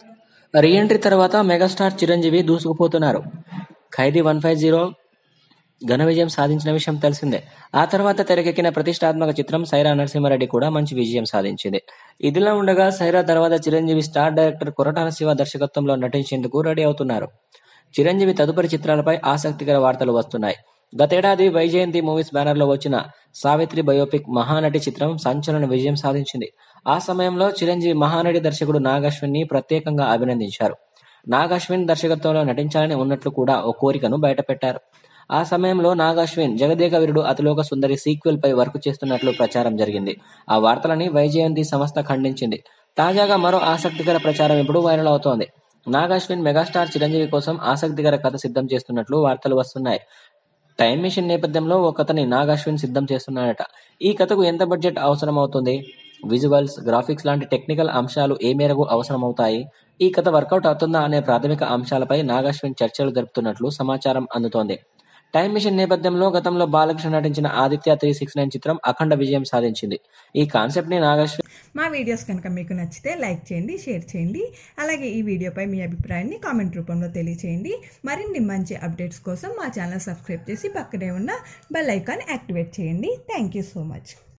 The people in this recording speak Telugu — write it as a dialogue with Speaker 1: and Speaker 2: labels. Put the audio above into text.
Speaker 1: రీఎంట్రీ తర్వాత మెగాస్టార్ చిరంజీవి దూసుకుపోతున్నారు ఖైదీ వన్ ఫైవ్ జీరో ఘన విజయం సాధించిన విషయం తెలిసిందే ఆ తర్వాత తెరకెక్కిన ప్రతిష్టాత్మక చిత్రం సైరా నరసింహారెడ్డి కూడా మంచి విజయం సాధించింది ఇదిలా ఉండగా సైరా తర్వాత చిరంజీవి స్టార్ డైరెక్టర్ కొరటాల శివ దర్శకత్వంలో నటించేందుకు రెడీ అవుతున్నారు చిరంజీవి తదుపరి చిత్రాలపై ఆసక్తికర వార్తలు వస్తున్నాయి గతేడాది వైజయంతి మూవీస్ బ్యానర్ లో వచ్చిన సావిత్రి బయోపిక్ మహానటి చిత్రం సంచలన విజయం సాధించింది ఆ సమయంలో చిరంజీవి మహానటి దర్శకుడు నాగ్ అశ్విన్ ని ప్రత్యేకంగా అభినందించారు నాగ్ అశ్విన్ దర్శకత్వంలో నటించాలని ఉన్నట్లు కూడా ఓ కోరికను బయటపెట్టారు ఆ సమయంలో నాగ్ అశ్విన్ జగదేక వీరుడు అతిలోక సుందరి సీక్వెల్ పై వర్క్ చేస్తున్నట్లు ప్రచారం జరిగింది ఆ వార్తలని వైజయంతి సంస్థ ఖండించింది తాజాగా మరో ఆసక్తికర ప్రచారం ఇప్పుడు వైరల్ అవుతోంది నాగ్ అశ్విన్ మెగాస్టార్ చిరంజీవి కోసం ఆసక్తికర కథ సిద్ధం చేస్తున్నట్లు వార్తలు వస్తున్నాయి టైం మిషన్ నేపథ్యంలో ఒక కథని నాగ్ అశ్విన్ సిద్ధం చేస్తున్నాడట ఈ కథకు ఎంత బడ్జెట్ అవసరం అవుతుంది విజువల్స్ గ్రాఫిక్స్ లాంటి టెక్నికల్ అంశాలు ఏ మేరకు అవసరమవుతాయి ఈ కథ వర్కౌట్ అవుతుందా అనే ప్రాథమిక అంశాలపై నాగ్ అశ్విన్ చర్చలు జరుపుతున్నట్లు సమాచారం అందుతోంది టైం మిషన్ నేపథ్యంలో గతంలో బాలకృష్ణ నటించిన ఆదిత్య త్రీ సిక్స్ నైన్ చిత్రం అఖండ విజయం సాధించింది ఈ కాన్సెప్ట్ ని నాగశ్విన్
Speaker 2: మా వీడియోస్ కనుక మీకు నచ్చితే లైక్ చేయండి షేర్ చేయండి అలాగే ఈ వీడియోపై మీ అభిప్రాయాన్ని కామెంట్ రూపంలో తెలియచేయండి మరిన్ని మంచి అప్డేట్స్ కోసం మా ఛానల్ సబ్స్క్రైబ్ చేసి పక్కనే ఉన్న బెల్ ఐకాన్ యాక్టివేట్ చేయండి థ్యాంక్ యూ సో మచ్